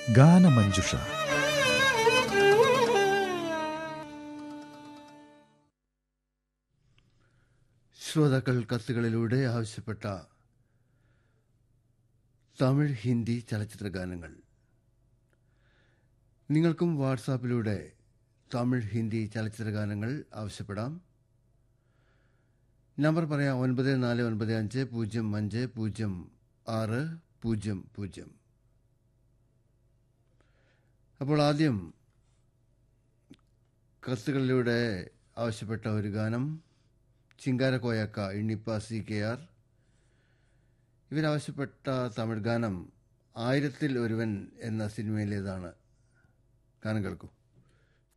ഗാനമഞ്ജുഷ ശ്രോതാക്കൾ കത്തുകളിലൂടെ ആവശ്യപ്പെട്ട തമിഴ് ഹിന്ദി ചലച്ചിത്ര ഗാനങ്ങൾ നിങ്ങൾക്കും വാട്സാപ്പിലൂടെ തമിഴ് ഹിന്ദി ചലച്ചിത്ര ഗാനങ്ങൾ ആവശ്യപ്പെടാം നമ്പർ പറയാം ഒൻപത് നാല് ഒൻപത് അഞ്ച് പൂജ്യം അഞ്ച് പൂജ്യം ആറ് പൂജ്യം പൂജ്യം അപ്പോൾ ആദ്യം കത്തുകളിലൂടെ ആവശ്യപ്പെട്ട ഒരു ഗാനം ചിങ്കാരക്കോയക്ക ഇണ്ണിപ്പ സി കെ ആർ ഇവരാവശ്യപ്പെട്ട തമിഴ് ഗാനം ആയിരത്തിൽ ഒരുവൻ എന്ന സിനിമയിലേതാണ് ഗാനം കേൾക്കൂ